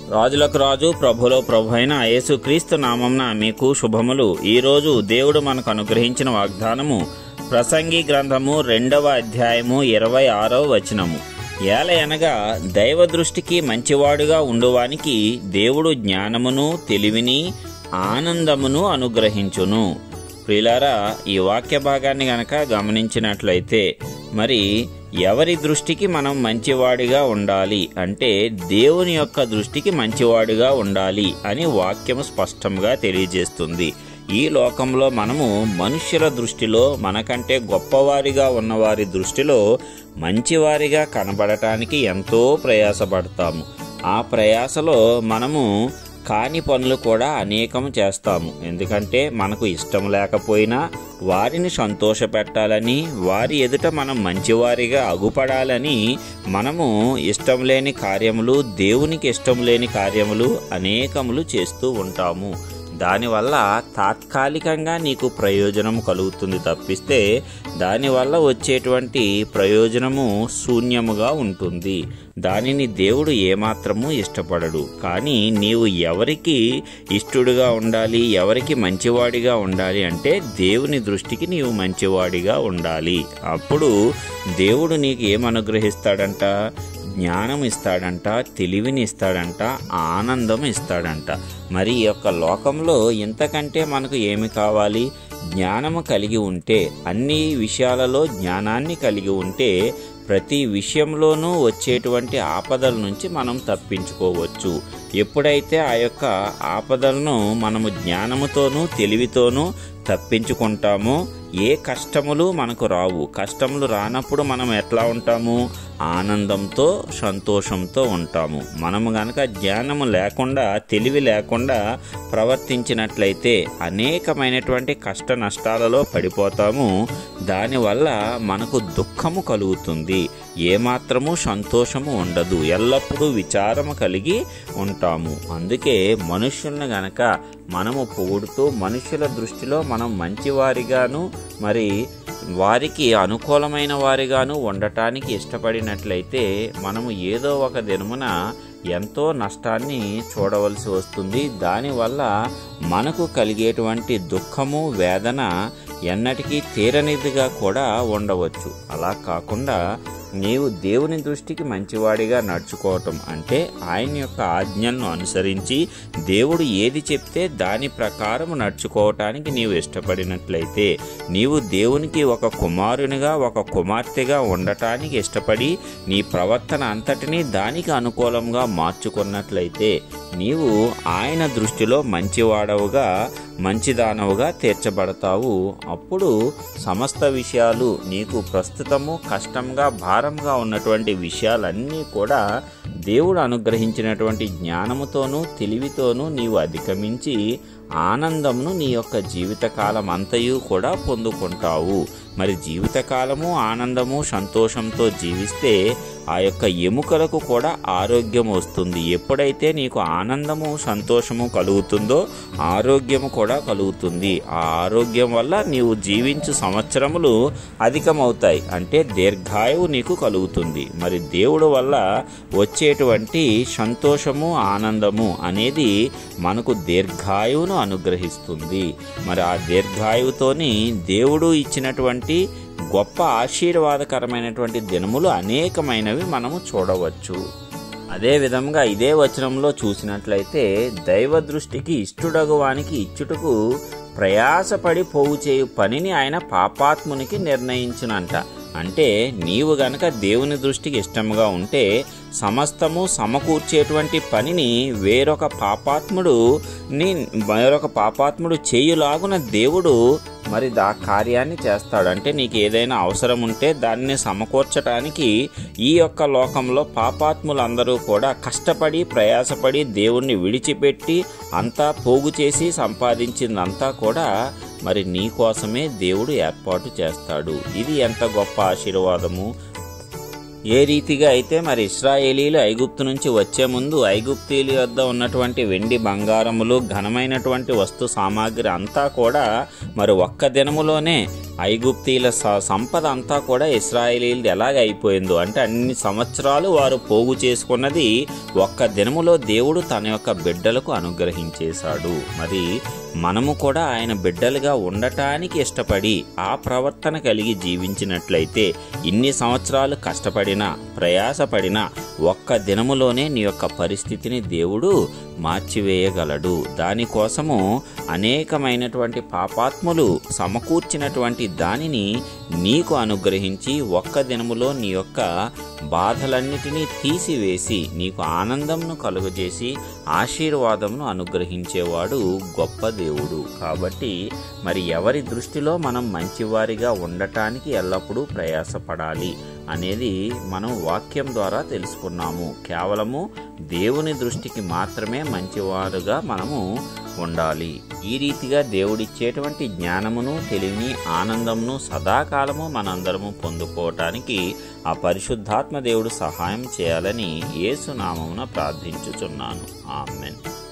రాజులకు రాజు ప్రభులో ప్రభు అయిన యేసుక్రీస్తు నామంన మీకు శుభములు ఈరోజు దేవుడు మనకు అనుగ్రహించిన వాగ్దానము ప్రసంగి గ్రంథము రెండవ అధ్యాయము ఇరవై ఆరవ వచనము ఏలయనగా దైవ దృష్టికి మంచివాడుగా ఉండువానికి దేవుడు జ్ఞానమును తెలివిని ఆనందమును అనుగ్రహించును ప్రియులారా ఈ వాక్య భాగాన్ని గనక గమనించినట్లయితే మరి ఎవరి దృష్టికి మనం మంచివాడిగా ఉండాలి అంటే దేవుని యొక్క దృష్టికి మంచివాడిగా ఉండాలి అని వాక్యము స్పష్టంగా తెలియజేస్తుంది ఈ లోకంలో మనము మనుష్యుల దృష్టిలో మనకంటే గొప్పవారిగా ఉన్నవారి దృష్టిలో మంచివారిగా కనబడటానికి ఎంతో ప్రయాసపడతాము ఆ ప్రయాసలో మనము కాని పనులు కూడా అనేకం చేస్తాము ఎందుకంటే మనకు ఇష్టం లేకపోయినా వారిని సంతోషపెట్టాలని వారి ఎదుట మనం మంచివారిగా అగుపడాలని మనము ఇష్టం లేని కార్యములు దేవునికి ఇష్టం లేని కార్యములు అనేకములు చేస్తూ ఉంటాము దానివల్ల తాత్కాలికంగా నీకు ప్రయోజనం కలుగుతుంది తప్పిస్తే దానివల్ల వచ్చేటువంటి ప్రయోజనము శూన్యముగా ఉంటుంది దానిని దేవుడు ఏమాత్రము ఇష్టపడడు కానీ నీవు ఎవరికి ఇష్టడుగా ఉండాలి ఎవరికి మంచివాడిగా ఉండాలి అంటే దేవుని దృష్టికి నీవు మంచివాడిగా ఉండాలి అప్పుడు దేవుడు నీకు ఏమనుగ్రహిస్తాడంట జ్ఞానం ఇస్తాడంట తెలివిని ఇస్తాడంట ఆనందం ఇస్తాడంట మరి ఈ యొక్క లోకంలో ఇంతకంటే మనకు ఏమి కావాలి జ్ఞానము కలిగి ఉంటే అన్ని విషయాలలో జ్ఞానాన్ని కలిగి ఉంటే ప్రతి విషయంలోనూ వచ్చేటువంటి ఆపదల నుంచి మనం తప్పించుకోవచ్చు ఎప్పుడైతే ఆ యొక్క ఆపదలను మనము జ్ఞానముతోనూ తెలివితోనూ తప్పించుకుంటామో ఏ కష్టములు మనకు రావు కష్టములు రానప్పుడు మనం ఎట్లా ఉంటాము ఆనందంతో సంతోషంతో ఉంటాము మనము గనక జ్ఞానము లేకుండా తెలివి లేకుండా ప్రవర్తించినట్లయితే అనేకమైనటువంటి కష్ట నష్టాలలో పడిపోతాము దానివల్ల మనకు దుఃఖము కలుగుతుంది ఏమాత్రము సంతోషము ఉండదు ఎల్లప్పుడూ విచారము కలిగి ఉంటాము అందుకే మనుషుల్ని గనక మనము పొగుడుతూ మనుషుల దృష్టిలో మనం మంచివారిగాను మరి వారికి అనుకూలమైన వారిగాను ఉండటానికి ఇష్టపడినట్లయితే మనము ఏదో ఒక దినమున ఎంతో నష్టాన్ని చూడవలసి వస్తుంది దానివల్ల మనకు కలిగేటువంటి దుఃఖము వేదన ఎన్నటికీ తీరనిదిగా కూడా ఉండవచ్చు అలా కాకుండా నీవు దేవుని దృష్టికి మంచివాడిగా నడుచుకోవటం అంటే ఆయన యొక్క ఆజ్ఞలను అనుసరించి దేవుడు ఏది చెప్తే దాని ప్రకారం నడుచుకోవటానికి నీవు ఇష్టపడినట్లయితే నీవు దేవునికి ఒక కుమారునిగా ఒక కుమార్తెగా ఉండటానికి ఇష్టపడి నీ ప్రవర్తన అంతటినీ దానికి అనుకూలంగా మార్చుకున్నట్లయితే నీవు ఆయన దృష్టిలో మంచివాడవుగా మంచిదానవుగా తీర్చబడతావు అప్పుడు సమస్త విషయాలు నీకు ప్రస్తుతము కష్టంగా భారంగా ఉన్నటువంటి విషయాలన్నీ కూడా దేవుడు అనుగ్రహించినటువంటి జ్ఞానముతోనూ తెలివితోనూ నీవు అధిగమించి ఆనందంను నీ యొక్క జీవితకాలం అంతయు కూడా పొందుకుంటావు మరి జీవితకాలము ఆనందము సంతోషంతో జీవిస్తే ఆ యొక్క ఎముకలకు కూడా ఆరోగ్యం వస్తుంది ఎప్పుడైతే నీకు ఆనందము సంతోషము కలుగుతుందో ఆరోగ్యము కూడా కలుగుతుంది ఆ ఆరోగ్యం వల్ల నీవు జీవించు సంవత్సరములు అధికమవుతాయి అంటే దీర్ఘాయువు నీకు కలుగుతుంది మరి దేవుడు వల్ల వచ్చేటువంటి సంతోషము ఆనందము అనేది మనకు దీర్ఘాయువును అనుగ్రహిస్తుంది మరి ఆ దీర్ఘాయువుతోని దేవుడు ఇచ్చినటువంటి గొప్ప ఆశీర్వాదకరమైనటువంటి దినములు అనేకమైనవి మనము చూడవచ్చు అదే విధంగా ఇదే వచనంలో చూసినట్లయితే దైవ దృష్టికి ఇష్టుడగువానికి ఇచ్చుటకు ప్రయాసపడి పోగు చేయు పనిని ఆయన పాపాత్మునికి నిర్ణయించునంట అంటే నీవు గనక దేవుని దృష్టికి ఇష్టముగా ఉంటే సమస్తము సమకూర్చేటువంటి పనిని వేరొక పాపాత్ముడు ని వేరొక పాపాత్ముడు చేయులాగున దేవుడు మరి దా కార్యాన్ని చేస్తాడు అంటే నీకు ఏదైనా అవసరం ఉంటే దాన్ని సమకూర్చడానికి ఈ యొక్క లోకంలో పాపాత్ములందరూ కూడా కష్టపడి ప్రయాసపడి దేవుణ్ణి విడిచిపెట్టి అంతా పోగు చేసి సంపాదించిందంతా కూడా మరి నీ కోసమే దేవుడు ఏర్పాటు చేస్తాడు ఇది ఎంత గొప్ప ఆశీర్వాదము ఏ రీతిగా అయితే మరి ఇస్రాయేలీలు ఐగుప్తు నుంచి వచ్చే ముందు ఐగుప్తీయుల వద్ద ఉన్నటువంటి వెండి బంగారములు ఘనమైనటువంటి వస్తు సామాగ్రి అంతా కూడా మరి ఒక్క దినములోనే ఐగుప్తీల స- సంపద అంతా కూడా ఇస్రాయేలీలది ఎలాగ అయిపోయిందో అంటే అన్ని సంవత్సరాలు వారు పోగు చేసుకున్నది ఒక్క దినములో దేవుడు తన యొక్క బిడ్డలకు అనుగ్రహించేశాడు మరి మనము కూడా ఆయన బిడ్డలుగా ఉండటానికి ఇష్టపడి ఆ ప్రవర్తన కలిగి జీవించినట్లయితే ఇన్ని సంవత్సరాలు కష్టపడినా ప్రయాసపడినా ఒక్క దినములోనే నీ యొక్క పరిస్థితిని దేవుడు మార్చివేయగలడు దానికోసము అనేకమైనటువంటి పాపాత్ములు సమకూర్చినటువంటి దానిని నీకు అనుగ్రహించి ఒక్క దినములో నీ యొక్క బాధలన్నిటినీ తీసివేసి నీకు ఆనందంను కలుగజేసి ఆశీర్వాదంను అనుగ్రహించేవాడు గొప్ప దేవుడు కాబట్టి మరి ఎవరి దృష్టిలో మనం మంచివారిగా ఉండటానికి ఎల్లప్పుడూ ప్రయాసపడాలి అనేది మనం వాక్యం ద్వారా తెలుసుకున్నాము కేవలము దేవుని దృష్టికి మాత్రమే మంచివారుగా మనము ఉండాలి ఈ రీతిగా దేవుడిచ్చేటువంటి జ్ఞానమును తెలివిని ఆనందమును సదాకాలము మనందరము పొందుకోవటానికి ఆ పరిశుద్ధాత్మ దేవుడు సహాయం చేయాలని యేసు నామమున ప్రార్థించుచున్నాను ఆమెన్